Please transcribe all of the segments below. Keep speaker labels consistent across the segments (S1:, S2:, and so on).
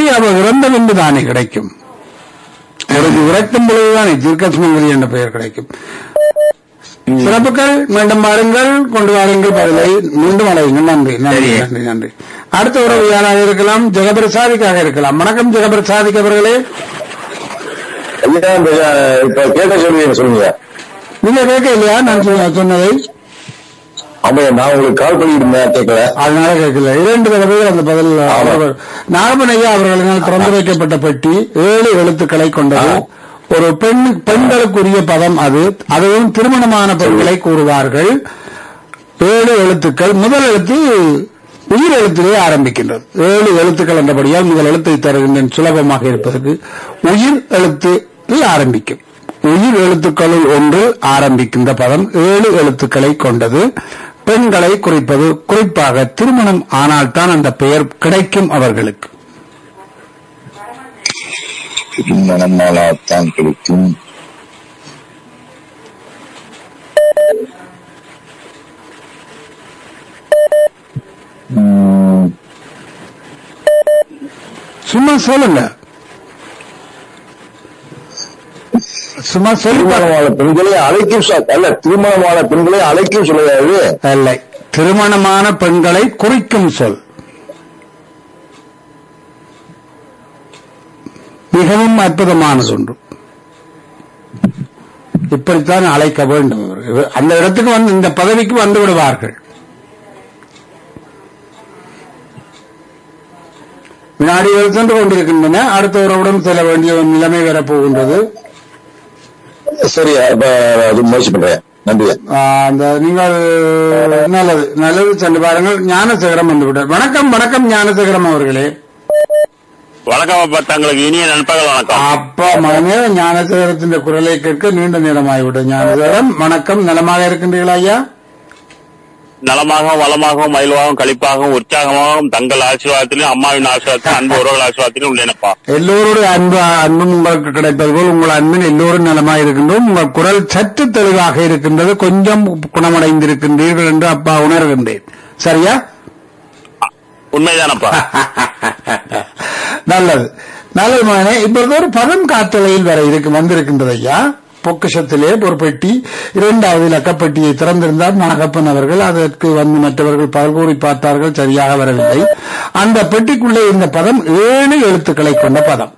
S1: அவ இறந்த பின்பு தானே கிடைக்கும் அவருக்கு இறக்கும் பொழுதுதானே தீர்க்கசுமங்கலி என்ற பெயர் கிடைக்கும் சிறப்புகள் மீண்டும் பாருங்கள் கொண்டு வாருங்கள் பதிலை மீண்டும் அழையுங்கள் நன்றி நன்றி
S2: சரி.
S1: நன்றி நன்றி அடுத்த உறவு யாராக இருக்கலாம் ஜெகபிரசாதிக்காக இருக்கலாம் வணக்கம் ஜெகபிரசாதிக் அவர்களே
S3: ஐயா இந்த அஹ், இப்ப கேட்ட கேள்வி சொல்லுங்க
S1: நீங்க கேட்க இல்லையா நான் சொன்ன- சொன்னதை
S3: ஆமாய்யா நான் உங்களுக்கு கால் பண்ணிட்டு இருந்தேன் கேட்கல
S1: அதனால கேட்கல இரண்டு தடவைகள் அந்த பதில்
S3: ஆமா.
S1: அவர்கள் நாகப்பன் ஐயா அவர்களினால் திறந்து வைக்கப்பட்ட பெட்டி ஏழு எழுத்துக்களை கொண்டது
S3: ஆ.
S1: ஒரு பெண் பெண்களுக்குரிய பதம் அது அதுவும் திருமணமான பெண்களை கூறுவார்கள் ஏழு எழுத்துக்கள் முதல் எழுத்து உயிர் எழுத்திலே ஆரம்பிக்கின்றது ஏழு எழுத்துக்கள் என்றபடியால் முதல் எழுத்தை தருகின்றேன் சுலபமாக இருப்பதற்கு உயிர் எழுத்தில் ஆரம்பிக்கும் உயிர் எழுத்துக்களுள் ஒன்று ஆரம்பிக்கின்ற பதம் ஏழு எழுத்துக்களை கொண்டது பெண்களை குறிப்பது குறிப்பாக திருமணம் ஆனால்தான் அந்த பெயர் கிடைக்கும் அவர்களுக்கு
S3: மனமாலாத்தான் கிடைக்கும் உம்,
S1: சும்மா சொல்லுங்க சும்மா சொல்லுங்க
S3: திருமணமான பெண்களை அழைக்கும் சொ- அல்ல திருமணமான பெண்களை அழைக்கும் சொல்லுவது
S1: இல்லை திருமணமான பெண்களை குறிக்கும் சொல் மிகவும் அற்புதமானது ஒன்று இப்படித்தான் அழைக்க வேண்டும் இவர். அந்த இடத்துக்கு வந்து இந்த பதவிக்கு வந்து விடுவார்கள் வினாடிகள் சென்று கொண்டிருக்கின்றன அடுத்த உறவுடன் செல்ல வேண்டிய ஒரு நிலைமை வரப்போகின்றது
S3: சரி அப்ப அது முயற்சி பண்றேன் நன்றி
S1: ஆஹ் அந்த நீங்கள் நல்லது நல்லது சென்று பாருங்கள் ஞானசேகரம் வந்துவிட்டார் வணக்கம் வணக்கம் ஞானசேகரம் அவர்களே
S2: வணக்கம் அப்பா தங்களுக்கு இனிய நண்பகல் வணக்கம்
S1: அப்பா மகனே ஞானசேகரத்தின் குரலை கேட்க நீண்ட நேரமாகிவிட்டது ஞானசேகரம் வணக்கம் நலமாக இருக்கின்றீர்களா ஐயா
S2: நலமாகவும் வளமாகவும் மயில்வாகவும் கழிப்பாகவும் உற்சாகமாகவும் தங்கள் ஆசீர்வாதத்திலும் அம்மாவின் ஆசீர்வாதத்திலும் அன்பு உறவுகள் ஆசீர்வாதத்திலும் உள்ளேனப்பா
S1: எல்லோருடைய அன்பு அன்பும் உங்களுக்கு கிடைப்பது போல் உங்கள் அன்பின் எல்லோரும் நலமாக இருக்கின்றோம் உங்கள் குரல் சற்று தெளிவாக இருக்கின்றது கொஞ்சம் குணமடைந்திருக்கின்றீர்கள் என்று அப்பா உணர்கின்றேன் சரியா
S2: உண்மைதானப்பா
S1: நல்லது நல்லது மகனே இப்பொழுது ஒரு பதம் காத்தலையில் வர இருக்கு வந்திருக்கின்றது ஐயா பொக்கிஷத்திலே ஒரு பெட்டி இரண்டாவது இலக்கப்பெட்டியை திறந்திருந்தார் நாகப்பன் அவர்கள் அதற்கு வந்து மற்றவர்கள் பல்கூறி பார்த்தார்கள் சரியாக வரவில்லை அந்த பெட்டிக்குள்ளே இருந்த பதம் ஏழு எழுத்துக்களை கொண்ட பதம்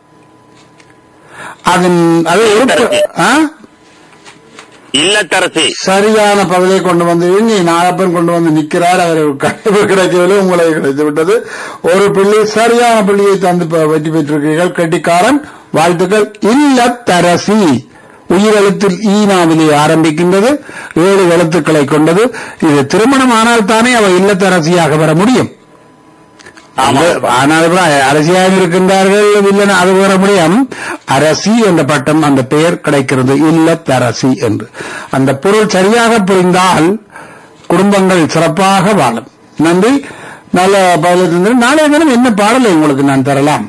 S1: அதன் அது ஒரு ப- ஆ?
S2: இல்லத்தரசி
S1: சரியான பதிலை கொண்டு வந்து இங்கே நாகப்பன் கொண்டு வந்து நிற்கிறார் அவர் கண்டிப்பு கிடைக்கவில்லை உங்களை கிடைத்து விட்டது ஒரு பிள்ளை சரியான பிள்ளையை தந்து ப- வெற்றி பெற்றிருக்கிறீர்கள் கெட்டிக்காரன் வாழ்த்துக்கள் இல்லத்தரசி உயிரெழுத்தில் ஈனாவிலே ஆரம்பிக்கின்றது ஏழு எழுத்துக்களை கொண்டது இது திருமணம் ஆனால் தானே அவ இல்லத்தரசியாக வர முடியும்
S2: ஆமா
S1: ஆனால் கூட அரசியாக இருக்கின்றார்கள் இல்லைன்னா அது வர முடியும் அரசி என்ற பட்டம் அந்த பெயர் கிடைக்கிறது இல்லத்தரசி என்று அந்த பொருள் சரியாக புரிந்தால் குடும்பங்கள் சிறப்பாக வாழும் நன்றி நல்ல பதில் தந்து நாளைய தினம் என்ன பாடலை உங்களுக்கு நான் தரலாம்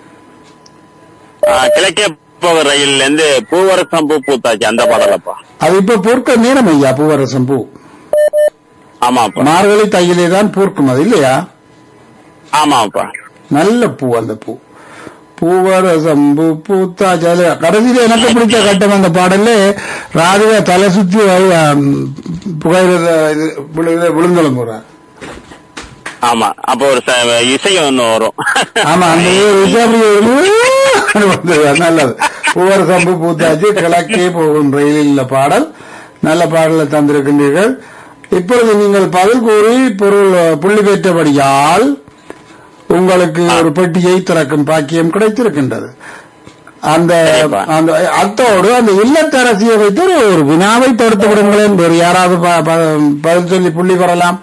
S2: ஆ, கிழக்கே போகிற ரயில்ல இருந்து பூவரசம் பூ பூத்தாச்சு அந்த பாடலப்பா
S1: அது இப்ப பூர்க்க நேரம் ஐயா பூவரசம் பூ
S2: ஆமாப்பா
S1: மார்கழி தையிலே தான் பூர்க்கும் அது இல்லையா
S2: ஆமாப்பா
S1: நல்ல பூ அந்த பூ பூவரசம் பூ பூத்தா ஜாலியா கடைசியில எனக்கு பிடிச்ச கட்டம் அந்த பாடல்ல ராதிகா தலை சுத்தி புகையில இது விழு- விழுந்தளம் போறார்
S2: ஆமா அப்போ ஒரு ச- இசை ஒண்ணு வரும்
S1: ஆமா அந்த ஒரு இது அப்படியே வந்தது. நல்லது பூவரசம் பூ பூத்தாச்சு கிழக்கே போகும் ரயிலில் உள்ள பாடல் நல்ல பாடலை தந்திருக்கின்றீர்கள் இப்பொழுது நீங்கள் பதில் கூறி பொருள் புள்ளி பெற்றபடியால் உங்களுக்கு ஒரு பெட்டியை திறக்கும் பாக்கியம் கிடைத்திருக்கின்றது அந்த
S2: சரிப்பா.
S1: அந்த அத்தோடு அந்த இல்லத்தரசியை வைத்து ஒரு- ஒரு வினாவை தொடுத்து விடுங்களேன் வேறு யாராவது ப- ப- பதில் சொல்லி புள்ளி பெறலாம்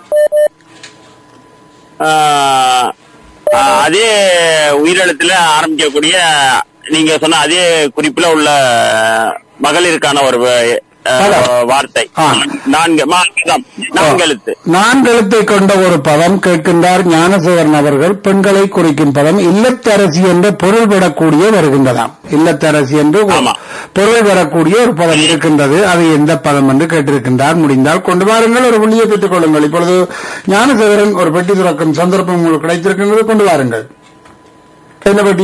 S2: ஆ, ஆ, அதே உயிரிழத்துல ஆரம்பிக்கக்கூடிய நீங்க சொன்ன அதே குறிப்புல உள்ள மகளிருக்கான ஒரு ஆ,
S1: பதம்.
S2: வார்த்தை
S1: ஆ.
S2: நான்கு மா- நான்கு எழுத்து
S1: நான்கெழுத்தை கொண்ட ஒரு பதம் கேட்கின்றார் ஞானசேகரன் அவர்கள் பெண்களை குறிக்கும் பதம் இல்லத்தரசி என்ற பொருள் பெறக்கூடிய வருகின்றதாம் இல்லத்தரசி என்று ஒரு
S2: ஆமா.
S1: பொருள் பெறக்கூடிய ஒரு பதம் இருக்கின்றது அது எந்த பதம் என்று கேட்டிருக்கின்றார் முடிந்தால் கொண்டு வாருங்கள் ஒரு புள்ளியை பெற்றுக் கொள்ளுங்கள் இப்பொழுது ஞானசேகரன் ஒரு பெட்டி துறக்கும் சந்தர்ப்பம் உங்களுக்கு கிடைத்திருக்கின்றது கொண்டு வாருங்கள் என்ன பெட்டி